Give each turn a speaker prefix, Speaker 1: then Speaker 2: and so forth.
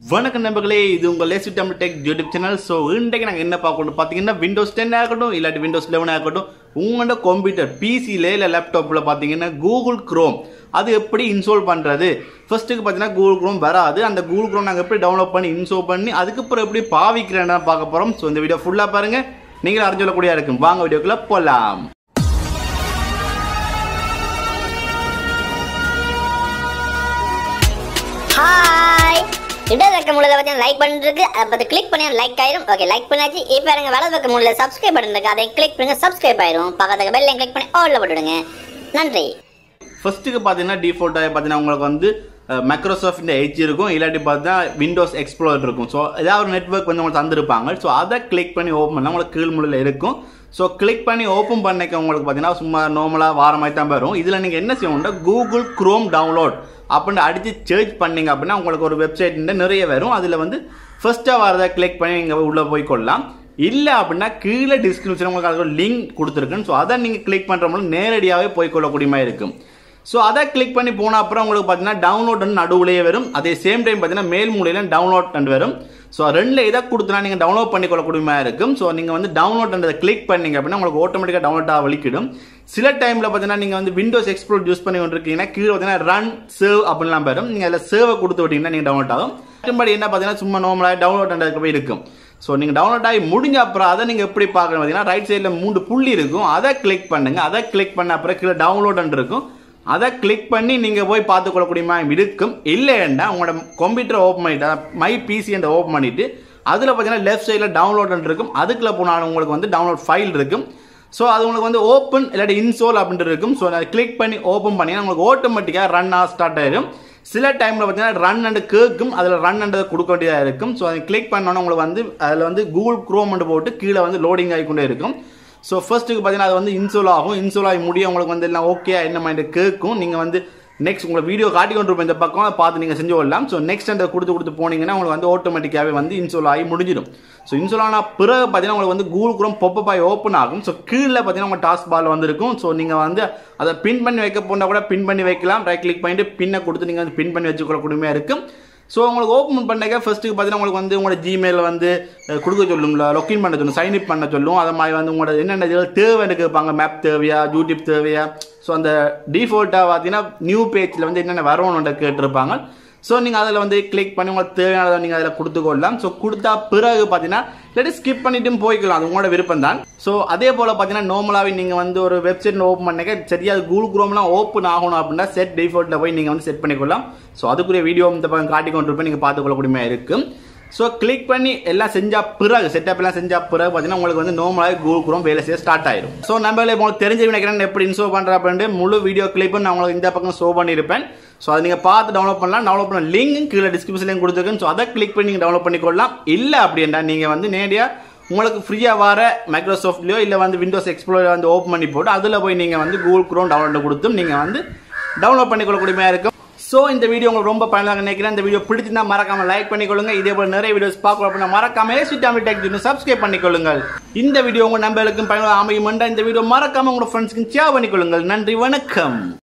Speaker 1: வணக்கம் நண்பர்களே இது உங்கள் lazy Tamil tech YouTube channel so இன்றைக்கு நாங்கள் என்ன பார்க்கணும் பார்த்தீங்கன்னா விண்டோஸ் டென் ஆகட்டும் இல்லாட்டி விண்டோஸ் லெவன் ஆகட்டும் உங்களோட கம்ப்யூட்டர் பிசியில் இல்லை லேப்டாப்பில் பார்த்தீங்கன்னா கூகுள் க்ரோம் அது எப்படி இன்ஸ்டால் பண்ணுறது ஃபர்ஸ்ட்டுக்கு பார்த்தீங்கன்னா கூகுள் க்ரோம் வராது அந்த கூகுள் க்ரோம் நாங்கள் எப்படி டவுன்லோட் பண்ணி இன்ஸ்டால் பண்ணி அதுக்கப்புறம் எப்படி பாவிக்கிறேன்னு பார்க்க போகிறோம் ஸோ இந்த வீடியோ ஃபுல்லாக பாருங்கள் நீங்களும் அறிஞ்சொல்லக்கூடிய இருக்கும் வாங்க வீடியோக்குள்ளே போகலாம்
Speaker 2: ஹாய் இடது பக்கம் உள்ள பார்த்தீங்கன்னா லைக் பட்டன் இருக்கு அதை பார்த்து கிளிக் பண்ணி லைக் ஆயிரும் ஓகே லைக் பண்ணாச்சு இப்போ இருங்க வலது பக்கம் உள்ள சப்ஸ்கிரைப் பட்டன் இருக்கு அதை கிளிக் பண்ணுங்க சப்ஸ்கிரைப் ஆயிரும் பக்கத்துக்கு பெல்லையும் கிளிக் பண்ணி ஆல்ல போட்டுடுங்க நன்றி
Speaker 1: ஃபர்ஸ்ட்டுக்கு பார்த்தீங்கன்னா டிஃபால்ட்டாக பார்த்தீங்கன்னா உங்களுக்கு வந்து மைக்ரோசாஃப்ட் எட்ஜ் இருக்கும் இல்லாட்டி பார்த்தீங்கன்னா விண்டோஸ் எக்ஸ்ப்ளோர் இருக்கும் ஸோ ஏதாவது ஒரு நெட்ஒர்க் வந்து உங்களுக்கு தந்திருப்பாங்க ஸோ அதை கிளிக் பண்ணி ஓப்பன் பண்ணால் உங்களுக்கு கீழ் முள்ளில் இருக்கும் ஸோ கிளிக் பண்ணி ஓப்பன் பண்ணிக்க உங்களுக்கு பார்த்தீங்கன்னா சும்மா நார்மலாக வார மாதிரி தான் வரும் இதில் நீங்கள் என்ன செய்யணும்னா கூகுள் க்ரோம் டவுன்லோட் அப்படின்னு அடித்து சர்ச் பண்ணீங்க அப்படின்னா உங்களுக்கு ஒரு வெப்சைட் நிறைய வரும் அதில் வந்து ஃபர்ஸ்ட்டாக வரதை கிளிக் பண்ணி நீங்கள் உள்ளே போய் கொள்ளலாம் இல்லை அப்படின்னா கீழே டிஸ்கிரிப்ஷன் உங்களுக்கு அதுக்கு ஒரு லிங்க் கொடுத்துருக்குன்னு ஸோ அதை நீங்கள் கிளிக் பண்ணுற நேரடியாகவே போய் கொள்ளக்கூடிய மாதிரி இருக்கும் ஸோ அதை கிளிக் பண்ணி போன அப்புறம் உங்களுக்கு பார்த்தீங்கன்னா டவுன்லோட் நடுவுலேயே வரும் அதே சேம் டைம் பார்த்தீங்கன்னா மேல் மூலையில் டவுன்லோட் வரும் ஸோ ரெண்டில் எதை கொடுத்தனா நீங்கள் டவுன்லோட் பண்ணி கொள்ளக்கூடிய மாதிரி இருக்கும் ஸோ நீங்கள் வந்து டவுன்லோட் கிளிக் பண்ணீங்க அப்படின்னா உங்களுக்கு ஆட்டோமேட்டிக்காக டவுன்லோட் ஆக வலிக்கிடும் சில டைமில் பார்த்தீங்கன்னா நீங்கள் வந்து விண்டோஸ் எக்ஸ்ப்ளோர் யூஸ் பண்ணி கொண்டிருக்கீங்கன்னா கீழே பார்த்தீங்கன்னா ரன் சேவ் அப்படின்லாம் வரும் நீங்கள் அதில் சேவை கொடுத்து விட்டீங்கன்னா நீங்கள் டவுன்லோட் ஆகும் மற்றபடி என்ன பார்த்தீங்கன்னா சும்மா நார்மலாக டவுன்லோட் பண்ணுறதுக்கு போய் இருக்கும் ஸோ நீங்கள் டவுன்லோட் ஆகி முடிஞ்ச அப்புறம் அதை நீங்கள் எப்படி பார்க்கணும் பார்த்தீங்கன்னா ரைட் சைடில் மூணு புள்ளி இருக்கும் அதை கிளிக் பண்ணுங்க அதை கிளிக் பண்ண அப்புறம் கீழே டவுன்லோட் இருக்கும் அதை கிளிக் பண்ணி நீங்கள் போய் பார்த்துக்கொள்ளக்கூடிய மாதிரி இருக்கும் இல்லைன்னா உங்களோட கம்ப்யூட்டர் ஓப்பன் பண்ணிட்டு மை பிசி என்ற ஓப்பன் பண்ணிட்டு அதில் பார்த்தீங்கன்னா லெஃப்ட் சைடில் டவுன்லோட் இருக்கும் அதுக்குள்ள போனாலும் உங்களுக்கு வந்து டவுன்லோட் ஃபைல் இருக்கும் ஸோ அது உங்களுக்கு வந்து ஓப்பன் இல்லாட்டி இன்ஸ்டால் அப்படின்ட்டு இருக்கும் ஸோ அதை கிளிக் பண்ணி ஓப்பன் பண்ணிங்கன்னா உங்களுக்கு ஆட்டோமேட்டிக்காக ரன் ஆக ஸ்டார்ட் ஆயிடும் சில டைமில் பார்த்தீங்கன்னா ரன் அண்ட் கேட்கும் அதில் ரன் அண்ட் கொடுக்க வேண்டியதாக இருக்கும் ஸோ அதை கிளிக் பண்ணோன்னா உங்களுக்கு வந்து அதில் வந்து கூகுள் க்ரோம் போட்டு கீழே வந்து லோடிங் ஆகிக்கொண்டே இருக்கும் ஸோ ஃபர்ஸ்ட்டுக்கு பார்த்தீங்கன்னா அது வந்து இன்ஸ்டால் ஆகும் இன்ஸ்டால் ஆகி முடியும் உங்களுக்கு வந்து எல்லாம் ஓகே என்ன மைண்ட் கேட்கும் நீங்கள் வந்து நெக்ஸ்ட் உங்களை வீடியோ காட்டி கொண்டு இருப்போம் இந்த பக்கம் அதை பார்த்து நீங்கள் செஞ்சு கொள்ளலாம் ஸோ நெக்ஸ்ட் அந்த கொடுத்து கொடுத்து போனீங்கன்னா உங்களுக்கு வந்து ஆட்டோமேட்டிக்காகவே வந்து இன்ஸ்டால் ஆகி முடிஞ்சிடும் ஸோ இன்ஸ்டால் ஆன பிறகு பார்த்தீங்கன்னா உங்களுக்கு வந்து கூகுள் குரோம் பொப்பப் ஆகி ஓப்பன் ஆகும் ஸோ கீழே பார்த்தீங்கன்னா உங்கள் டாஸ்க் பால் வந்திருக்கும் ஸோ நீங்கள் வந்து அதை பின் பண்ணி வைக்க போனால் கூட பின் பண்ணி வைக்கலாம் ரைட் கிளிக் பண்ணிட்டு பின்னை கொடுத்து நீங்கள் வந்து பின் பண்ணி வச்சுக்கொள்ளக்கூடியமே இருக்கும் ஸோ உங்களுக்கு ஓப்பன் பண்ணக்க ஃபஸ்ட்டுக்கு பார்த்தீங்கன்னா உங்களுக்கு வந்து உங்களோட ஜிமெயில் வந்து அஹ், கொடுக்க சொல்லும்ல லொக்கின் பண்ண சொல்லும் சைன் அப் பண்ண சொல்லும் அது மாதிரி வந்து உங்களோட என்னென்ன இதில் தேவைன்னு கேட்பாங்க மேப் தேவையா யூடியூப் தேவையா ஸோ அந்த டிஃபால்ட்டாக பார்த்தீங்கன்னா நியூ பேஜில் வந்து என்னென்ன வரணும்னு கேட்டிருப்பாங்க ஸோ நீங்கள் அதில் வந்து கிளிக் பண்ணி உங்களுக்கு தேவையானதை நீங்கள் அதில் கொடுத்துக்கொள்ளலாம் ஸோ கொடுத்தா பிறகு பார்த்தீங்கன்னா இல்லாட்டி ஸ்கிப் பண்ணிட்டும் போய்க்கலாம் அது உங்களோட விருப்பம் தான் ஸோ அதே போல் பார்த்தீங்கன்னா நார்மலாகவே நீங்கள் வந்து ஒரு வெப்சைட் ஓப்பன் பண்ணிக்க சரியா அது கூகுள் குரோம்லாம் ஓப்பன் ஆகணும் அப்படின்னா செட் டிஃபால்ட்டில் போய் நீங்கள் வந்து செட் பண்ணிக்கொள்ளலாம் ஸோ அதுக்குரிய வீடியோ இந்த பக்கம் காட்டி கொண்டு இருப்பேன் நீங்கள் பார்த்துக்கொள்ளக்கூடிய இருக்கும் ஸோ கிளிக் பண்ணி எல்லாம் செஞ்சா பிறகு செட்டப் எல்லாம் செஞ்சா பிறகு பார்த்தீங்கன்னா உங்களுக்கு வந்து நார்மலாக கூகுள் குரோம் வேலை செய்ய ஸ்டார்ட் ஆயிடும் ஸோ நம்ம உங்களுக்கு தெரிஞ்சு நினைக்கிறேன் எப்படி இன்ஸ்டால் பண்ணுற அப்படின்ட்டு முழு வீடியோ கிளிப்பும் நான் உங்களுக்கு இந்த பக்கம் ஷோ பண்ணியிருப்பேன் ஸோ அதை நீங்கள் பார்த்து டவுன்லோட் பண்ணலாம் டவுன்லோட் பண்ண லிங்க் கீழே டிஸ்கிரிப்ஷன்லையும் கொடுத்துருக்கேன் ஸோ அதை கிளிக் பண்ணி நீங்கள் டவுன்லோட் பண்ணிக்கொள்ளலாம் இல்லை அப்படின்னா நீங்கள் வந்து நேரடியாக உங்களுக்கு ஃப்ரீயாக வர மைக்ரோசாஃப்ட்லையோ இல்லை வந்து விண்டோஸ் எக்ஸ்ப்ளோர் வந்து ஓப்பன் பண்ணி போட்டு அதில் போய் நீங்கள் வந்து கூகுள் குரோம் டவுன்லோட் கொடுத்தும் நீங்கள் வந்து டவுன்லோட் பண்ணிக்கொள்ளக்கூடிய இருக்கும் ஸோ இந்த வீடியோ உங்களுக்கு ரொம்ப பயனுள்ளதாக நினைக்கிறேன் இந்த வீடியோ பிடிச்சிருந்தா மறக்காம லைக் பண்ணிக்கொள்ளுங்க இதே போல நிறைய வீடியோஸ் பார்க்கலாம் அப்படின்னா மறக்காம ஏசிட்டாமி டெக் சப்ஸ்கிரைப் பண்ணிக்கொள்ளுங்கள் இந்த வீடியோ உங்க நம்பர்களுக்கும் பயனுள்ள அமையும் இந்த வீடியோ மறக்காம உங்களோட ஃப்ரெண்ட்ஸ்க்கு ஷேர் பண்ணிக்கொள்ளுங்கள் நன்றி வணக்கம்